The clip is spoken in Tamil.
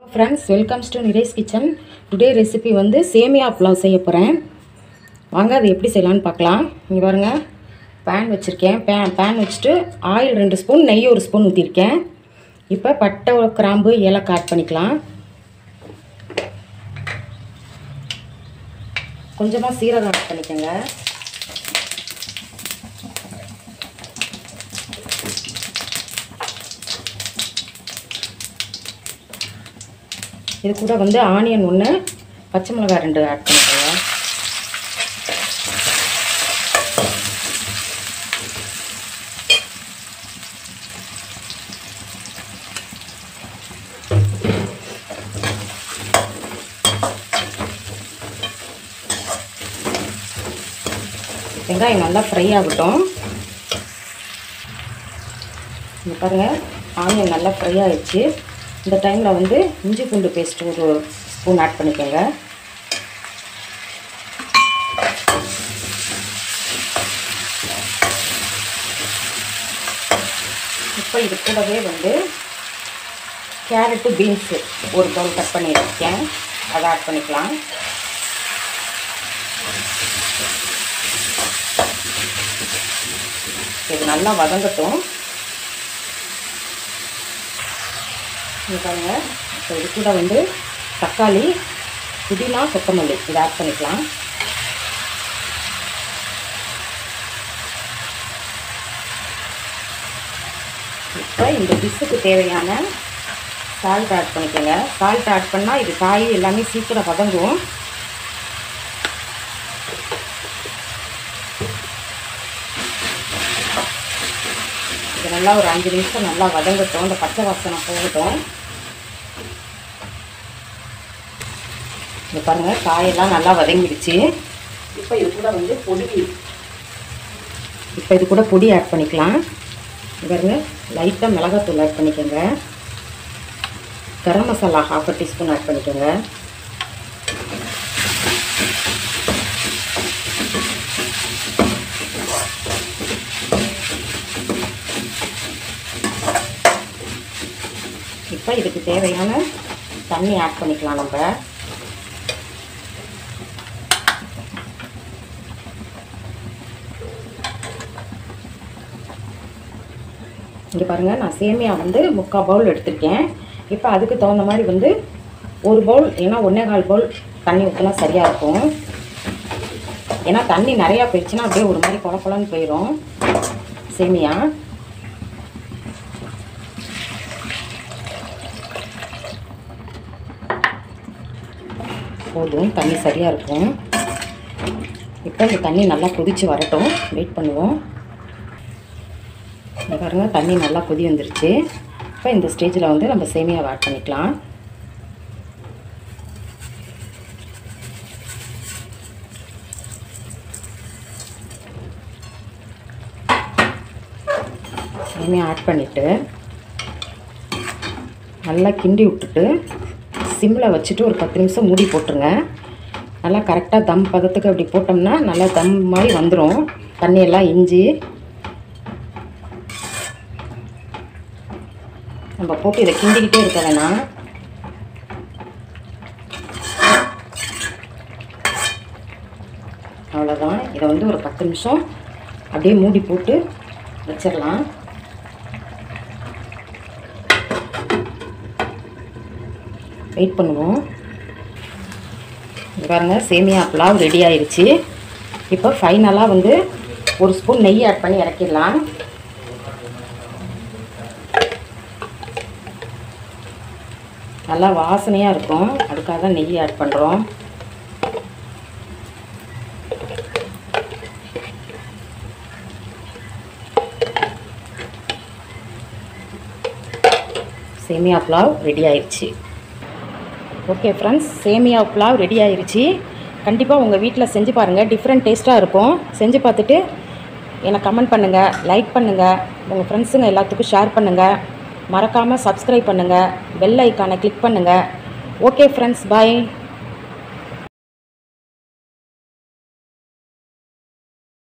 ஃப்ரெண்ட்ஸ் வெல்கம்ஸ் டு நிரேஸ் கிச்சன் டுடே ரெசிபி வந்து சேமியா புலாவ் செய்ய போகிறேன் வாங்க அது எப்படி செய்யலான்னு பார்க்கலாம் இங்கே பாருங்கள் பேன் வச்சுருக்கேன் பேன் பேன் வச்சுட்டு ஆயில் ரெண்டு ஸ்பூன் நெய் ஒரு ஸ்பூன் ஊற்றிருக்கேன் இப்போ பட்டை கிராம்பு ஏலக்காய் ஆட் பண்ணிக்கலாம் கொஞ்சமாக சீரகம் ஆட் பண்ணிக்கோங்க இது கூட வந்து ஆனியன் ஒன்று பச்சை மிளகாய் ரெண்டு ஆட் பண்ணிக்கோங்க வெங்காயம் நல்லா ஃப்ரை ஆகட்டும் இங்கே பாருங்கள் ஆனியன் நல்லா ஃப்ரை ஆகிடுச்சு இந்த டைமில் வந்து இஞ்சி பூண்டு பேஸ்ட் ஒரு ஸ்பூன் ஆட் பண்ணிக்கோங்க இப்போ இது கூடவே வந்து கேரட்டு பீன்ஸு ஒரு பவுல் கட் பண்ணி வச்சுருக்கேன் அதை ஆட் பண்ணிக்கலாம் இது நல்லா வதங்கட்டும் இங்கே பாருங்கள் இப்போ இது கூட வந்து தக்காளி புதினா கொத்தமல்லி இதை ஆட் பண்ணிக்கலாம் இப்போ இந்த டிஷ்ஷுக்கு தேவையான சால்ட் ஆட் பண்ணிக்கோங்க சால்ட் ஆட் பண்ணால் இது காய் எல்லாமே சீக்கிரம் வதங்கும் இது நல்லா ஒரு அஞ்சு நிமிஷம் நல்லா வதங்கட்டும் இந்த பச்சை வாசனை போகட்டும் இது பாருங்கள் காயெல்லாம் நல்லா வதங்கிடுச்சு இப்போ இது கூட வந்து பொடி இப்போ இது கூட பொடி ஆட் பண்ணிக்கலாம் பாருங்க லைட்டாக மிளகாத்தூள் ஆட் பண்ணிக்கோங்க garam masala half teaspoon add பண்ணிக்கோங்க இப்போ இதுக்கு தேவையான தண்ணி ஆட் பண்ணிக்கலாம் நம்ம இங்கே பாருங்கள் நான் சேமியா வந்து முக்கால் பவுல் எடுத்திருக்கேன் இப்போ அதுக்கு தகுந்த மாதிரி வந்து ஒரு பவுல் ஏன்னா ஒன்றே கால் பவுல் தண்ணி ஊற்றினா சரியாக இருக்கும் ஏன்னா தண்ணி நிறையா போயிடுச்சுன்னா அப்படியே ஒரு மாதிரி குழ குழன்னு போயிடும் சேமியா போதும் தண்ணி சரியாக இருக்கும் இப்போ இந்த தண்ணி நல்லா கொதித்து வரட்டும் வெயிட் பண்ணுவோம் இந்த பாருங்க தண்ணி நல்லா கொதி வந்துருச்சு இப்போ இந்த ஸ்டேஜில் வந்து நம்ம சேமியாவை ஆட் பண்ணிக்கலாம் சேமியா ஆட் பண்ணிவிட்டு நல்லா கிண்டி விட்டுட்டு சிம்மில் வச்சுட்டு ஒரு பத்து நிமிஷம் மூடி போட்டுருங்க நல்லா கரெக்டாக தம் பதத்துக்கு அப்படி போட்டோம்னா நல்லா தம் மாதிரி வந்துடும் தண்ணியெல்லாம் இஞ்சி நம்ம போட்டு இதை கிண்டிக்கிட்டே இருக்க வேணாம் அவ்வளோதான் இதை வந்து ஒரு பத்து நிமிஷம் அப்படியே மூடி போட்டு வச்சிடலாம் வெயிட் பண்ணுவோம் இங்க பாருங்க சேமியா புலாவ் ரெடி ஆயிடுச்சு இப்போ ஃபைனலாக வந்து ஒரு ஸ்பூன் நெய் ஆட் பண்ணி இறக்கிடலாம் நல்லா வாசனையாக இருக்கும் அதுக்காக தான் நெய் ஆட் பண்ணுறோம் சேமியா புலாவ் ரெடி ஆயிடுச்சு okay friends semiya pulao ready ஆயிடுச்சு கண்டிப்பாக உங்கள் வீட்டில் செஞ்சு பாருங்கள் டிஃப்ரெண்ட் டேஸ்ட்டாக இருக்கும் செஞ்சு பார்த்துட்டு எனக்கு கமெண்ட் பண்ணுங்கள் லைக் பண்ணுங்கள் உங்கள் ஃப்ரெண்ட்ஸுங்க எல்லாத்துக்கும் ஷேர் பண்ணுங்கள் மறக்காமல் சப்ஸ்கிரைப் பண்ணுங்கள் பெல் ஐக்கானை கிளிக் பண்ணுங்கள் ஓகே ஃப்ரெண்ட்ஸ் பாய்